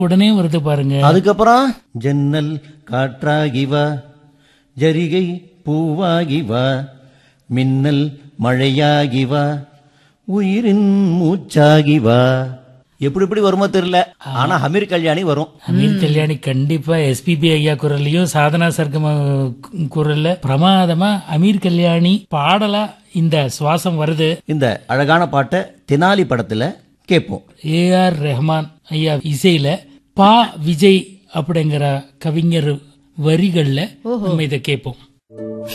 உடனே வருது பாருங்க அதுக்கப்புறம் ஜன்னல் காற்றாகி வா ஜரிகை பூவாகி வா மின்னல் மழையாகி வா உயிரின் மூச்சாகி வா எப்படி எப்படி வருமோ தெரியல ஆனா ஹமீர் கல்யாணி வரும் அமீர் கல்யாணி கண்டிப்பா எஸ்பிபி ஐயா குரல்லையும் சாதனா சர்க்கம குரல்ல பிரமாதமா அமீர் கல்யாணி பாடலா இந்த சுவாசம் வருது இந்த அழகான பாட்டை தெனாலி படத்துல கேட்போம் ஏ ஆர் ரெஹ்மான் ஐயா இசையில பா விஜய் அப்படிங்கிற கவிஞர் வரிகள்ல நம்ம இதை கேட்போம்